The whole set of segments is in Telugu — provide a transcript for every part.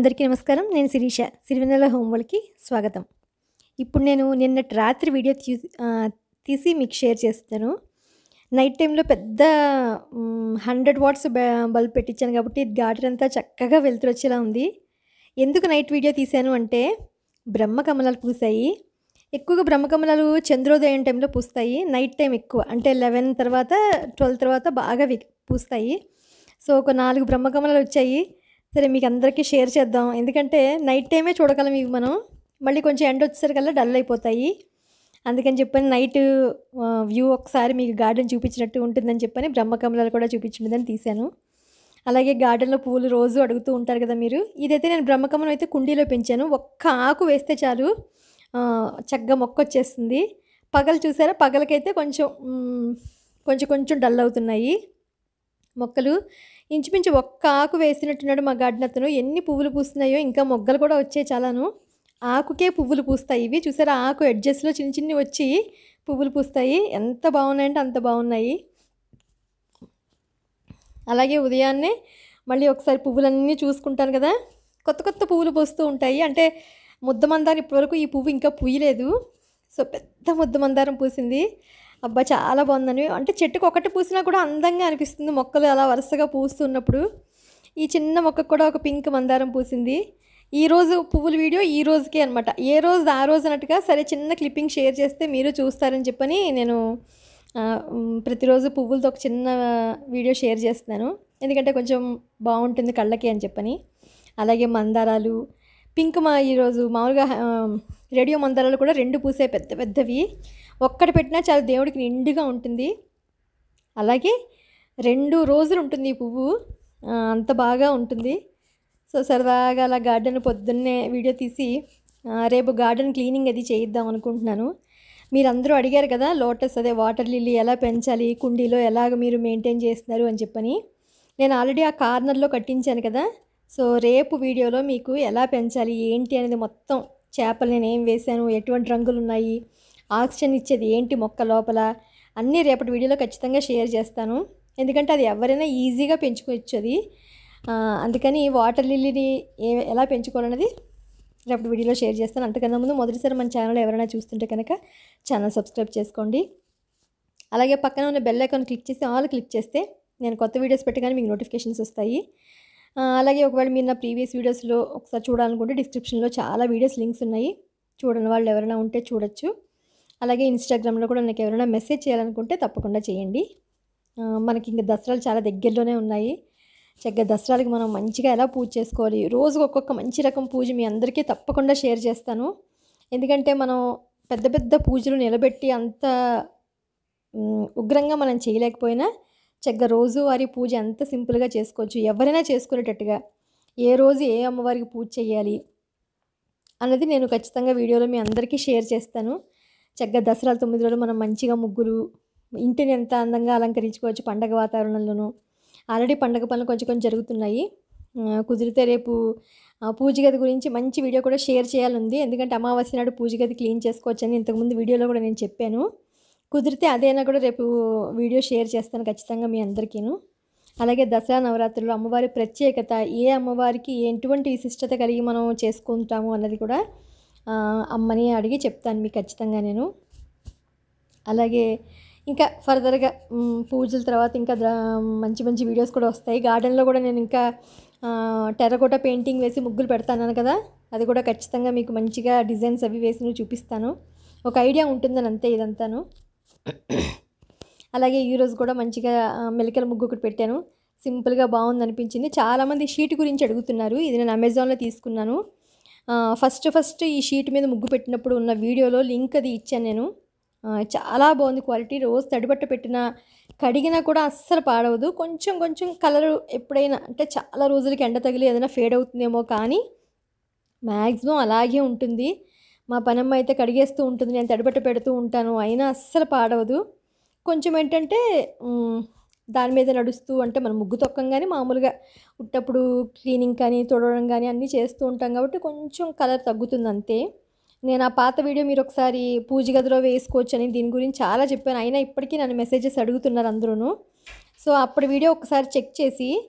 అందరికీ నమస్కారం నేను శిరీష సిరివెన్నెల హోంవర్క్కి స్వాగతం ఇప్పుడు నేను నిన్నటి రాత్రి వీడియో తీ ఆ, తీసి మీకు షేర్ చేస్తాను నైట్ టైంలో పెద్ద హండ్రెడ్ వాట్స్ బల్బ్ పెట్టించాను కాబట్టి గార్డెన్ అంతా చక్కగా వెలుతురు వచ్చేలా ఉంది ఎందుకు నైట్ వీడియో తీశాను అంటే బ్రహ్మకమలాలు పూసాయి ఎక్కువగా బ్రహ్మకమలాలు చంద్రోదయం టైంలో పూస్తాయి నైట్ టైం ఎక్కువ అంటే లెవెన్ తర్వాత ట్వెల్వ్ తర్వాత బాగా వి- పూస్తాయి సో ఒక నాలుగు బ్రహ్మకమలాలు వచ్చాయి సరే మీకు అందరికీ షేర్ చేద్దాం ఎందుకంటే నైట్ టైమే చూడగలం ఇవి మనం మళ్ళీ కొంచెం ఎండ వచ్చేసరికల్లా డల్ అయిపోతాయి అందుకని చెప్పని నైట్ వ్యూ ఒకసారి మీకు గార్డెన్ చూపించినట్టు ఉంటుందని చెప్పని బ్రహ్మకమలాలు కూడా చూపించిందని తీశాను అలాగే గార్డెన్లో పూలు రోజు అడుగుతూ ఉంటారు కదా మీరు ఇదైతే నేను బ్రహ్మకమలం అయితే కుండీలో పెంచాను ఒక్క ఆకు వేస్తే చాలు ఆ, చక్కగా మొక్క వచ్చేస్తుంది పగలు చూసారా పగలకైతే కొంచెం మ్, కొంచెం కొంచెం డల్ అవుతున్నాయి మొక్కలు ఇంచుమించు ఒక్క ఆకు వేసినట్టున్నాడు మా గార్డెన్ అతను ఎన్ని పువ్వులు పూస్తున్నాయో ఇంకా మొగ్గలు కూడా వచ్చాయి చాలాను ఆకుకే పువ్వులు పూస్తాయి ఇవి చూసారా ఆకు ఎడ్జెస్లో చిన్న చిన్ని వచ్చి పువ్వులు పూస్తాయి ఎంత బాగున్నాయంటే అంత బాగున్నాయి అలాగే ఉదయాన్నే మళ్ళీ ఒకసారి పువ్వులన్నీ చూసుకుంటాను కదా కొత్త కొత్త పువ్వులు పూస్తూ ఉంటాయి అంటే ముద్ద మందారం ఇప్పటివరకు ఈ పువ్వు ఇంకా పూయలేదు సో పెద్ద ముద్ద మందారం పూసింది అబ్బా చాలా బాగుందని అంటే చెట్టుకు ఒకటి పూసినా కూడా అందంగా అనిపిస్తుంది మొక్కలు అలా వరుసగా పూస్తున్నప్పుడు ఈ చిన్న మొక్కకు కూడా ఒక పింక్ మందారం పూసింది ఈ రోజు పువ్వుల వీడియో ఈ రోజుకే అనమాట ఏ రోజు ఆ రోజు అన్నట్టుగా సరే చిన్న క్లిప్పింగ్ షేర్ చేస్తే మీరు చూస్తారని చెప్పని నేను ఆ, మ్, ప్రతిరోజు పువ్వులతో ఒక చిన్న వీడియో షేర్ చేస్తున్నాను ఎందుకంటే కొంచెం బాగుంటుంది కళ్ళకి అని చెప్పని అలాగే మందారాలు పింక్ మా ఈరోజు మామూలుగా ఆ, రేడియో మందారాలు కూడా రెండు పూసే పెద్ద పెద్దవి ఒక్కటి పెట్టినా చాలా దేవుడికి నిండుగా ఉంటుంది అలాగే రెండు రోజులు ఉంటుంది ఈ పువ్వు ఆ, అంత బాగా ఉంటుంది సో సరదాగా అలా గార్డెన్ పొద్దున్నే వీడియో తీసి ఆ, రేపు గార్డెన్ క్లీనింగ్ అది చేయిద్దాం అనుకుంటున్నాను మీరందరూ అడిగారు కదా లోటస్ అదే వాటర్ లిల్లీ ఎలా పెంచాలి కుండీలో ఎలాగ మీరు మెయింటైన్ చేస్తున్నారు అని చెప్పని నేను ఆల్రెడీ ఆ కార్నర్లో కట్టించాను కదా సో రేపు వీడియోలో మీకు ఎలా పెంచాలి ఏంటి అనేది మొత్తం చేపలు నేను ఏం వేశాను ఎటువంటి రంగులు ఉన్నాయి ఆక్సిజన్ ఇచ్చేది ఏంటి మొక్క లోపల అన్నీ రేపటి వీడియోలో ఖచ్చితంగా షేర్ చేస్తాను ఎందుకంటే అది ఎవరైనా ఈజీగా పెంచుకోవచ్చు అది ఆ, అందుకని వాటర్ లిల్లీని ఏ ఎలా పెంచుకోవాలన్నది రేపటి వీడియోలో షేర్ చేస్తాను అంతకన్నా ముందు మొదటిసారి మన ఛానల్ ఎవరైనా చూస్తుంటే కనుక ఛానల్ సబ్స్క్రైబ్ చేసుకోండి అలాగే పక్కన ఉన్న బెల్ ఐకాన్ క్లిక్ చేసి ఆల్ క్లిక్ చేస్తే నేను కొత్త వీడియోస్ పెట్టగానే మీకు నోటిఫికేషన్స్ వస్తాయి ఆ, అలాగే ఒకవేళ మీరు నా ప్రీవియస్ వీడియోస్లో ఒకసారి చూడాలనుకుంటే డిస్క్రిప్షన్లో చాలా వీడియోస్ లింక్స్ ఉన్నాయి చూడని వాళ్ళు ఎవరైనా ఉంటే చూడొచ్చు అలాగే ఇన్స్టాగ్రామ్లో కూడా నాకు ఎవరైనా మెసేజ్ చేయాలనుకుంటే తప్పకుండా చేయండి ఆ, మనకి ఇంకా దసరాలు చాలా దగ్గరలోనే ఉన్నాయి చక్కగా దసరాలకి మనం మంచిగా ఎలా పూజ చేసుకోవాలి రోజుకు ఒక్కొక్క మంచి రకం పూజ మీ అందరికీ తప్పకుండా షేర్ చేస్తాను ఎందుకంటే మనం పెద్ద పెద్ద పూజలు నిలబెట్టి అంత మ్, ఉగ్రంగా మనం చేయలేకపోయినా చక్కగా రోజువారీ పూజ ఎంత సింపుల్గా చేసుకోవచ్చు ఎవరైనా చేసుకునేటట్టుగా ఏ రోజు ఏ అమ్మవారికి పూజ చేయాలి అన్నది నేను ఖచ్చితంగా వీడియోలో మీ అందరికీ షేర్ చేస్తాను చక్కగా దసరా తొమ్మిది రోజులు మనం మంచిగా ముగ్గులు ఇంటిని ఎంత అందంగా అలంకరించుకోవచ్చు పండగ వాతావరణంలోనూ ఆల్రెడీ పండగ పనులు కొంచెం కొంచెం జరుగుతున్నాయి ఆ, కుదిరితే రేపు ఆ, పూజ గది గురించి మంచి వీడియో కూడా షేర్ చేయాలంది ఎందుకంటే అమావాస్య నాడు పూజ గది క్లీన్ చేసుకోవచ్చని ఇంతకుముందు వీడియోలో కూడా నేను చెప్పాను కుదిరితే అదైనా కూడా రేపు వీడియో షేర్ చేస్తాను ఖచ్చితంగా మీ అందరికీను అలాగే దసరా నవరాత్రులు అమ్మవారి ప్రత్యేకత ఏ అమ్మవారికి ఎటువంటి విశిష్టత కలిగి మనం చేసుకుంటాము అన్నది కూడా ఆ, అమ్మని అడిగి చెప్తాను మీకు ఖచ్చితంగా నేను అలాగే ఇంకా ఫర్దర్గా మ్, పూజల తర్వాత ఇంకా ద్ర- మంచి మంచి వీడియోస్ కూడా వస్తాయి గార్డెన్లో కూడా నేను ఇంకా టెర్రకోట పెయింటింగ్ వేసి ముగ్గులు పెడతాను కదా అది కూడా ఖచ్చితంగా మీకు మంచిగా డిజైన్స్ అవి వేసి నువ్వు చూపిస్తాను ఒక ఐడియా ఉంటుందని అంతే ఇదంతాను అలాగే ఈరోజు కూడా మంచిగా ఆ, మెలికల ముగ్గు ఒకటి పెట్టాను సింపుల్గా బాగుంది అనిపించింది చాలామంది షీట్ గురించి అడుగుతున్నారు ఇది నేను అమెజాన్లో తీసుకున్నాను ఆ, ఫస్ట్ ఫస్ట్ ఈ షీట్ మీద ముగ్గు పెట్టినప్పుడు ఉన్న వీడియోలో లింక్ అది ఇచ్చాను నేను ఆ, చాలా బాగుంది క్వాలిటీ రోజు తడిబట్ట పెట్టిన కడిగినా కూడా అస్సలు పాడవదు కొంచెం కొంచెం కలర్ ఎప్పుడైనా అంటే చాలా రోజులకి ఎండ తగిలి ఏదైనా ఫేడ్ అవుతుందేమో కానీ మ్యాక్సిమం అలాగే ఉంటుంది మా పనమ్మ అయితే కడిగేస్తూ ఉంటుంది నేను తడిబట్ట పెడుతూ ఉంటాను అయినా అస్సలు పాడవదు కొంచెం ఏంటంటే మ్, దాని మీద నడుస్తూ అంటే మనం ముగ్గు తొక్కంగానే మామూలుగా ఉట్టప్పుడు క్లీనింగ్ కానీ తుడవడం కానీ అన్నీ చేస్తూ ఉంటాం కాబట్టి కొంచెం కలర్ తగ్గుతుంది అంతే నేను ఆ పాత వీడియో మీరు ఒకసారి పూజ గదిలో వేసుకోవచ్చు అని దీని గురించి చాలా చెప్పాను అయినా ఇప్పటికీ నన్ను మెసేజెస్ అడుగుతున్నారు అందరూ సో అప్పుడు వీడియో ఒకసారి చెక్ చేసి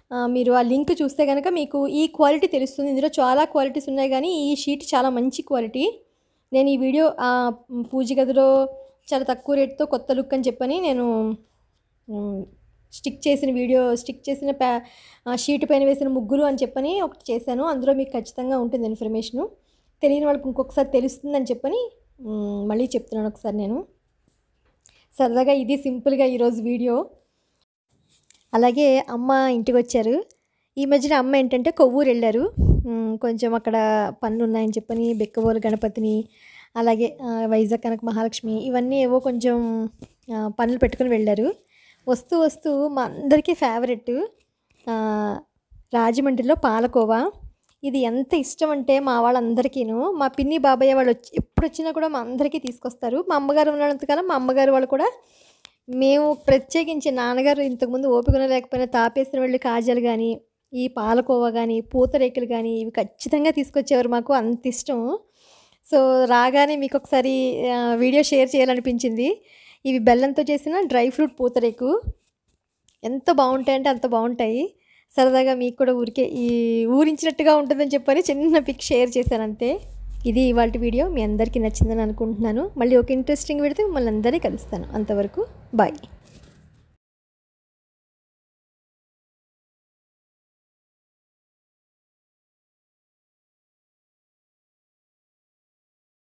ఆ, మీరు ఆ లింక్ చూస్తే కనుక మీకు ఈ క్వాలిటీ తెలుస్తుంది ఇందులో చాలా క్వాలిటీస్ ఉన్నాయి కానీ ఈ షీట్ చాలా మంచి క్వాలిటీ నేను ఈ వీడియో ఆ, పూజ గదిలో చాలా తక్కువ రేట్తో కొత్త లుక్ అని చెప్పని నేను ఉమ్, స్టిక్ చేసిన వీడియో స్టిక్ చేసిన ప్యా ఆ షీట్ పైన వేసిన ముగ్గులు అని చెప్పని ఒకటి చేశాను అందులో మీకు ఖచ్చితంగా ఉంటుంది ఇన్ఫర్మేషను తెలియని వాళ్ళకి ఇంకొకసారి తెలుస్తుందని చెప్పని ఉమ్, మళ్ళీ చెప్తున్నాను ఒకసారి నేను సరదాగా ఇది సింపుల్గా ఈరోజు వీడియో అలాగే అమ్మ ఇంటికి వచ్చారు ఈ మధ్యన అమ్మ ఏంటంటే కొవ్వూరు వెళ్ళారు ఉమ్, కొంచెం అక్కడ పనులు ఉన్నాయని చెప్పని బెక్కబోలు గణపతిని అలాగే ఆ, వైజాగ్ కనక మహాలక్ష్మి ఇవన్నీ ఏవో కొంచెం ఆ, పనులు పెట్టుకుని వెళ్ళారు వస్తూ వస్తూ మా అందరికీ ఫేవరెట్ రాజమండ్రిలో పాలకోవా ఇది ఎంత ఇష్టం అంటే మా వాళ్ళందరికీను మా పిన్ని బాబాయ్య వాళ్ళు వచ్చి ఎప్పుడు వచ్చినా కూడా మా అందరికీ తీసుకొస్తారు మా అమ్మగారు ఉన్నంతకాలం మా అమ్మగారు వాళ్ళు కూడా మేము ప్రత్యేకించి నాన్నగారు ఇంతకుముందు ఓపిక లేకపోయినా తాపేసిన వెళ్ళి కాజాలు కానీ ఈ పాలకోవా కానీ పూతరేకులు కానీ ఇవి ఖచ్చితంగా తీసుకొచ్చేవారు మాకు అంత ఇష్టం సో రాగానే మీకు ఒకసారి ఆ, వీడియో షేర్ చేయాలనిపించింది ఇవి బెల్లంతో చేసిన డ్రై ఫ్రూట్ పూతరేకు ఎంత బాగుంటాయంటే అంత బాగుంటాయి సరదాగా మీకు కూడా ఊరికే ఈ ఊరించినట్టుగా ఉంటుందని చెప్పని చిన్న పిక్ షేర్ చేశాను అంతే ఇది ఇవాళ వీడియో మీ అందరికీ నచ్చిందని అనుకుంటున్నాను మళ్ళీ ఒక ఇంట్రెస్టింగ్ పెడితే మిమ్మల్ని అందరినీ కలుస్తాను అంతవరకు బాయ్